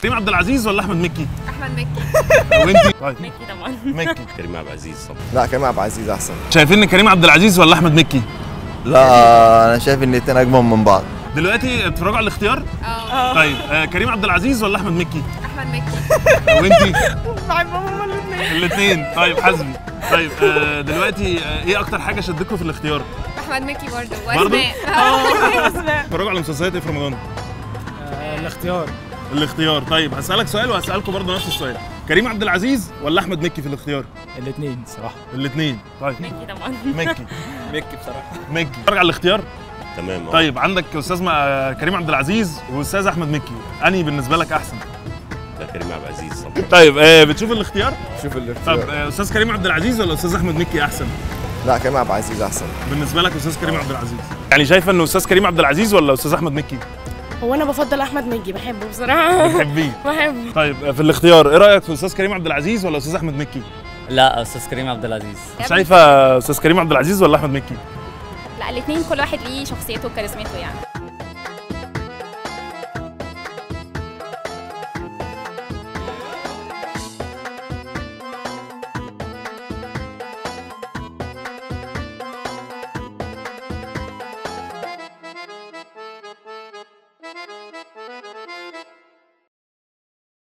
كريم عبد العزيز ولا احمد مكي احمد مكي وانت طيب مكي طبعا مكي كريم عبد العزيز طبعا لا كريم عبد العزيز احسن شايفين ان كريم عبد العزيز ولا احمد مكي لا انا شايف ان الاثنين اجمل من بعض دلوقتي اتفرجوا على الاختيار اه طيب آه كريم عبد العزيز ولا احمد مكي احمد مكي وانت بحبهم هما الاثنين الاثنين طيب حزمي طيب آه دلوقتي آه ايه اكتر حاجه شدتكم في الاختيار احمد مكي برضه برضه؟ واسماء اتفرجوا على مسلسلات ايه في رمضان الاختيار الاختيار طيب هسالك سؤال وهسالكم برضه نفس السؤال كريم عبد العزيز ولا احمد مكي في الاختيار الاثنين صراحه الاثنين طيب مكي طبعا مكي مكي بصراحه مكي اتفرج على الاختيار تمام اه طيب عندك استاذ ما- كريم عبد العزيز واستاذ احمد مكي انهي بالنسبه لك احسن ده كريم عبد العزيز طبعا طيب آه بتشوف الاختيار شوف طب الاختيار آه استاذ كريم عبد العزيز ولا استاذ احمد مكي احسن لا كريم عبد العزيز احسن بالنسبه لك استاذ كريم عبد العزيز يعني شايفه انه استاذ كريم عبد العزيز ولا استاذ احمد مكي هو انا بفضل احمد مكي بحبه بصراحه بتحبيه بحبه طيب آه، في الاختيار ايه رايك في استاذ كريم عبد العزيز ولا استاذ احمد مكي لا استاذ كريم عبد العزيز شايفه استاذ كريم عبد العزيز ولا احمد مكي لا الاثنين كل واحد ليه شخصيته وكاريزمته يعني